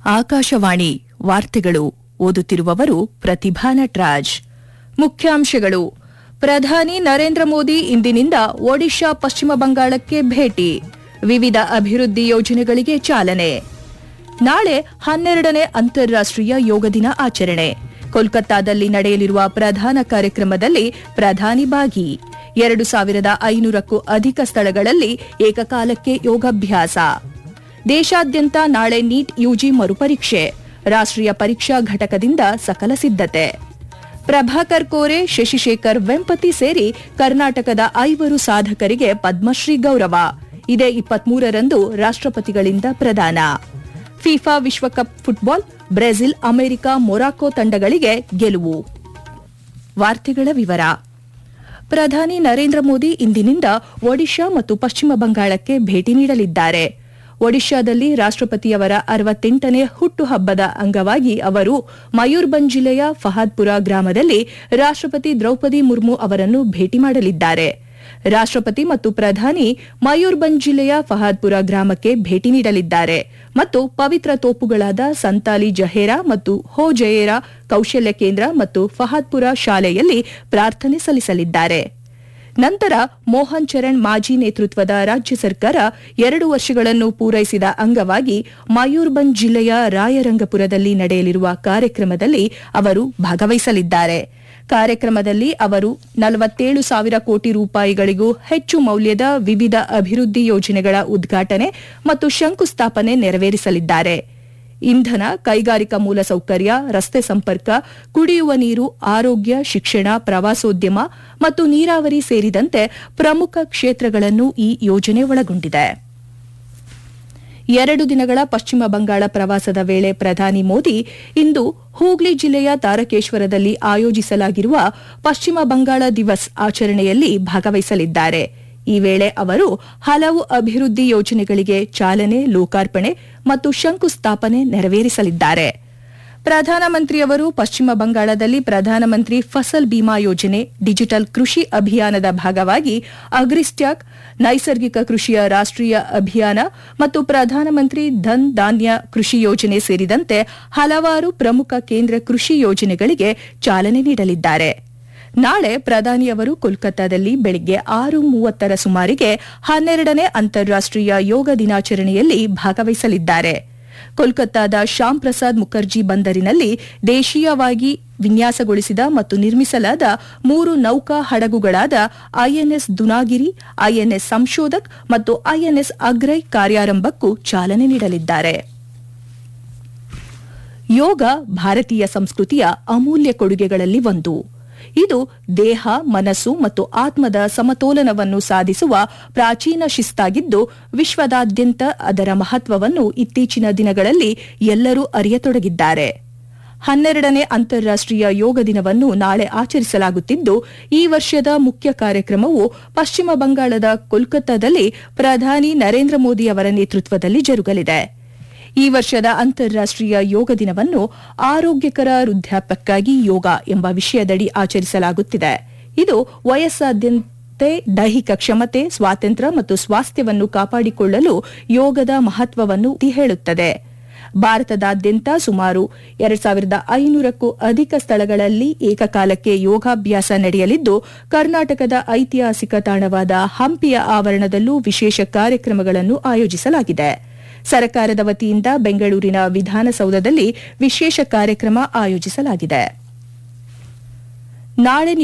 ಆಕಾಶವಾಣಿ ವಾರ್ತೆಗಳು ಓದುತ್ತಿರುವವರು ಪ್ರತಿಭಾ ನಟ್ರಾಜ್ ಮುಖ್ಯಾಂಶಗಳು ಪ್ರಧಾನಿ ನರೇಂದ್ರ ಮೋದಿ ಇಂದಿನಿಂದ ಒಡಿಶಾ ಪಶ್ಚಿಮ ಬಂಗಾಳಕ್ಕೆ ಭೇಟಿ ವಿವಿಧ ಅಭಿವೃದ್ಧಿ ಯೋಜನೆಗಳಿಗೆ ಚಾಲನೆ ನಾಳೆ ಹನ್ನೆರಡನೇ ಅಂತಾರಾಷ್ಟೀಯ ಯೋಗ ದಿನ ಆಚರಣೆ ಕೋಲ್ಕತ್ತಾದಲ್ಲಿ ನಡೆಯಲಿರುವ ಪ್ರಧಾನ ಕಾರ್ಯಕ್ರಮದಲ್ಲಿ ಪ್ರಧಾನಿ ಭಾಗಿ ಎರಡು ಸಾವಿರದ ಐನೂರಕ್ಕೂ ಅಧಿಕ ಸ್ಥಳಗಳಲ್ಲಿ ಏಕಕಾಲಕ್ಕೆ ಯೋಗಾಭ್ಯಾಸ ದೇಶಾದ್ಯಂತ ನಾಳೆ ನೀಟ್ ಯುಜಿ ಮರುಪರೀಕ್ಷೆ ರಾಷ್ಟ್ರೀಯ ಪರೀಕ್ಷಾ ಘಟಕದಿಂದ ಸಕಲ ಸಿದ್ಧತೆ ಪ್ರಭಾಕರ್ ಕೋರೆ ಶಶಿಶೇಖರ್ ವೆಂಪತಿ ಸೇರಿ ಕರ್ನಾಟಕದ ಐವರು ಸಾಧಕರಿಗೆ ಪದ್ಮಶ್ರೀ ಗೌರವ ಇದೇ ಇಪ್ಪತ್ಮೂರರಂದು ರಾಷ್ಟ್ರಪತಿಗಳಿಂದ ಪ್ರದಾನ ಫಿಫಾ ವಿಶ್ವಕಪ್ ಫುಟ್ಬಾಲ್ ಬ್ರೆಜಿಲ್ ಅಮೆರಿಕ ಮೊರಾಕೊ ತಂಡಗಳಿಗೆ ಗೆಲುವು ವಾರ್ತೆಗಳ ವಿವರ ಪ್ರಧಾನಿ ನರೇಂದ್ರ ಮೋದಿ ಇಂದಿನಿಂದ ಒಡಿಶಾ ಮತ್ತು ಪಶ್ಚಿಮ ಬಂಗಾಳಕ್ಕೆ ಭೇಟಿ ನೀಡಲಿದ್ದಾರೆ ಒಡಿಶಾದಲ್ಲಿ ರಾಷ್ಟ್ರಪತಿಯವರ ಅರವತ್ತೆಂಟನೇ ಹುಟ್ಟುಹಬ್ಬದ ಅಂಗವಾಗಿ ಅವರು ಮಯೂರ್ಬಂಜ್ ಜಿಲ್ಲೆಯ ಫಹಾದ್ಪುರ ಗ್ರಾಮದಲ್ಲಿ ರಾಷ್ಟ್ರಪತಿ ದ್ರೌಪದಿ ಮುರ್ಮು ಅವರನ್ನು ಭೇಟಿ ಮಾಡಲಿದ್ದಾರೆ ರಾಷ್ಟ್ರಪತಿ ಮತ್ತು ಪ್ರಧಾನಿ ಮಯೂರ್ಬಂಜ್ ಜಿಲ್ಲೆಯ ಫಹಾದ್ಪುರ ಗ್ರಾಮಕ್ಕೆ ಭೇಟಿ ನೀಡಲಿದ್ದಾರೆ ಮತ್ತು ಪವಿತ್ರ ತೋಪುಗಳಾದ ಸಂತಾಲಿ ಜಹೇರಾ ಮತ್ತು ಹೋ ಜಯೇರಾ ಕೌಶಲ್ಯ ಕೇಂದ್ರ ಮತ್ತು ಫಹಾದ್ಪುರ ಶಾಲೆಯಲ್ಲಿ ಪ್ರಾರ್ಥನೆ ಸಲ್ಲಿಸಲಿದ್ದಾರೆ ನಂತರ ಮೋಹನ್ ಚರಣ್ ಮಾಜಿ ನೇತೃತ್ವದ ರಾಜ್ಯ ಸರ್ಕಾರ ಎರಡು ವರ್ಷಗಳನ್ನು ಪೂರೈಸಿದ ಅಂಗವಾಗಿ ಮಯೂರ್ಬಂಜ್ ಜಿಲ್ಲೆಯ ರಾಯರಂಗಪುರದಲ್ಲಿ ನಡೆಯಲಿರುವ ಕಾರ್ಯಕ್ರಮದಲ್ಲಿ ಅವರು ಭಾಗವಹಿಸಲಿದ್ದಾರೆ ಕಾರ್ಯಕ್ರಮದಲ್ಲಿ ಅವರು ನಲವತ್ತೇಳು ಸಾವಿರ ಕೋಟಿ ರೂಪಾಯಿಗಳಿಗೂ ಹೆಚ್ಚು ಮೌಲ್ಯದ ವಿವಿಧ ಅಭಿವೃದ್ಧಿ ಯೋಜನೆಗಳ ಉದ್ಘಾಟನೆ ಮತ್ತು ಶಂಕುಸ್ಥಾಪನೆ ನೆರವೇರಿಸಲಿದ್ದಾರೆ ಇಂಧನ ಕೈಗಾರಿಕಾ ಮೂಲಸೌಕರ್ಯ ರಸ್ತೆ ಸಂಪರ್ಕ ಕುಡಿಯುವ ನೀರು ಆರೋಗ್ಯ ಶಿಕ್ಷಣ ಪ್ರವಾಸೋದ್ಯಮ ಮತ್ತು ನೀರಾವರಿ ಸೇರಿದಂತೆ ಪ್ರಮುಖ ಕ್ಷೇತ್ರಗಳನ್ನು ಈ ಯೋಜನೆ ಒಳಗೊಂಡಿದೆ ಎರಡು ದಿನಗಳ ಪಶ್ಚಿಮ ಬಂಗಾಳ ಪ್ರವಾಸದ ವೇಳೆ ಪ್ರಧಾನಿ ಮೋದಿ ಇಂದು ಹೂಗ್ಲಿ ಜಿಲ್ಲೆಯ ತಾರಕೇಶ್ವರದಲ್ಲಿ ಆಯೋಜಿಸಲಾಗಿರುವ ಪಶ್ಚಿಮ ಬಂಗಾಳ ದಿವಸ್ ಆಚರಣೆಯಲ್ಲಿ ಭಾಗವಹಿಸಲಿದ್ದಾರೆ ಈ ವೇಳೆ ಅವರು ಹಲವು ಅಭಿವೃದ್ಧಿ ಯೋಜನೆಗಳಿಗೆ ಚಾಲನೆ ಲೋಕಾರ್ಪಣೆ ಮತ್ತು ಶಂಕುಸ್ಥಾಪನೆ ನೆರವೇರಿಸಲಿದ್ದಾರೆ ಪ್ರಧಾನಮಂತ್ರಿಯವರು ಪಶ್ಚಿಮ ಬಂಗಾಳದಲ್ಲಿ ಪ್ರಧಾನಮಂತ್ರಿ ಫಸಲ್ ಬಿಮಾ ಯೋಜನೆ ಡಿಜಿಟಲ್ ಕೃಷಿ ಅಭಿಯಾನದ ಭಾಗವಾಗಿ ಅಗ್ರಿಸ್ಟ್ಯಾಕ್ ನೈಸರ್ಗಿಕ ಕೃಷಿಯ ರಾಷ್ಟ್ರೀಯ ಅಭಿಯಾನ ಮತ್ತು ಪ್ರಧಾನಮಂತ್ರಿ ಧನ್ ಧಾನ್ಯ ಕೃಷಿ ಯೋಜನೆ ಸೇರಿದಂತೆ ಹಲವಾರು ಪ್ರಮುಖ ಕೇಂದ್ರ ಕೃಷಿ ಯೋಜನೆಗಳಿಗೆ ಚಾಲನೆ ನೀಡಲಿದ್ದಾರೆ ನಾಳೆ ಪ್ರಧಾನಿಯವರು ಕೋಲ್ಕತ್ತಾದಲ್ಲಿ ಬೆಳಗ್ಗೆ ಆರು ಮೂವತ್ತರ ಸುಮಾರಿಗೆ ಹನ್ನೆರಡನೇ ಅಂತಾರಾಷ್ಟೀಯ ಯೋಗ ದಿನಾಚರಣೆಯಲ್ಲಿ ಭಾಗವಹಿಸಲಿದ್ದಾರೆ ಕೋಲ್ಕತ್ತಾದ ಶ್ಯಾಮ್ ಪ್ರಸಾದ್ ಮುಖರ್ಜಿ ಬಂದರಿನಲ್ಲಿ ದೇಶೀಯವಾಗಿ ವಿನ್ಯಾಸಗೊಳಿಸಿದ ಮತ್ತು ನಿರ್ಮಿಸಲಾದ ಮೂರು ನೌಕಾ ಹಡಗುಗಳಾದ ಐಎನ್ಎಸ್ ದುನಾಗಿರಿ ಐಎನ್ಎಸ್ ಸಂಶೋಧಕ್ ಮತ್ತು ಐಎನ್ಎಸ್ ಅಗ್ರೈ ಕಾರ್ಯಾರಂಭಕ್ಕೂ ಚಾಲನೆ ನೀಡಲಿದ್ದಾರೆ ಯೋಗ ಭಾರತೀಯ ಸಂಸ್ಕೃತಿಯ ಅಮೂಲ್ಯ ಕೊಡುಗೆಗಳಲ್ಲಿ ಒಂದು ಇದು ದೇಹ ಮನಸ್ಸು ಮತ್ತು ಆತ್ಮದ ಸಮತೋಲನವನ್ನು ಸಾಧಿಸುವ ಪ್ರಾಚೀನ ಶಿಸ್ತಾಗಿದ್ದು ವಿಶ್ವದಾದ್ಯಂತ ಅದರ ಮಹತ್ವವನ್ನು ಇತ್ತೀಚಿನ ದಿನಗಳಲ್ಲಿ ಎಲ್ಲರೂ ಅರಿಯತೊಡಗಿದ್ದಾರೆ ಹನ್ನೆರಡನೇ ಅಂತಾರಾಷ್ಟೀಯ ಯೋಗ ದಿನವನ್ನು ನಾಳೆ ಆಚರಿಸಲಾಗುತ್ತಿದ್ದು ಈ ವರ್ಷದ ಮುಖ್ಯ ಕಾರ್ಯಕ್ರಮವು ಪಶ್ಚಿಮ ಬಂಗಾಳದ ಕೋಲ್ಕತ್ತಾದಲ್ಲಿ ಪ್ರಧಾನಿ ನರೇಂದ್ರ ಮೋದಿ ಅವರ ನೇತೃತ್ವದಲ್ಲಿ ಜರುಗಲಿದೆ ಈ ವರ್ಷದ ಅಂತಾರಾಷ್ಟೀಯ ಯೋಗ ದಿನವನ್ನು ಆರೋಗ್ಯಕರ ವೃದ್ಧಾಪ್ಯಕ್ಕಾಗಿ ಯೋಗ ಎಂಬ ವಿಷಯದಡಿ ಆಚರಿಸಲಾಗುತ್ತಿದೆ ಇದು ವಯಸ್ಸಾದ್ಯಂತ ದೈಹಿಕ ಕ್ಷಮತೆ ಸ್ವಾತಂತ್ರ್ಯ ಮತ್ತು ಸ್ವಾಸ್ಥ್ಯವನ್ನು ಕಾಪಾಡಿಕೊಳ್ಳಲು ಯೋಗದ ಮಹತ್ವವನ್ನು ಹೇಳುತ್ತದೆ ಭಾರತದಾದ್ಯಂತ ಸುಮಾರು ಎರಡ್ ಸಾವಿರದ ಐನೂರಕ್ಕೂ ಅಧಿಕ ಸ್ಥಳಗಳಲ್ಲಿ ಏಕಕಾಲಕ್ಕೆ ಯೋಗಾಭ್ಯಾಸ ನಡೆಯಲಿದ್ದು ಕರ್ನಾಟಕದ ಐತಿಹಾಸಿಕ ತಾಣವಾದ ಹಂಪಿಯ ಆವರಣದಲ್ಲೂ ವಿಶೇಷ ಕಾರ್ಯಕ್ರಮಗಳನ್ನು ಆಯೋಜಿಸಲಾಗಿದೆ ಸರ್ಕಾರದ ವತಿಯಿಂದ ಬೆಂಗಳೂರಿನ ವಿಧಾನಸೌಧದಲ್ಲಿ ವಿಶೇಷ ಕಾರ್ಯಕ್ರಮ ಆಯೋಜಿಸಲಾಗಿದೆ ನಾಳೆ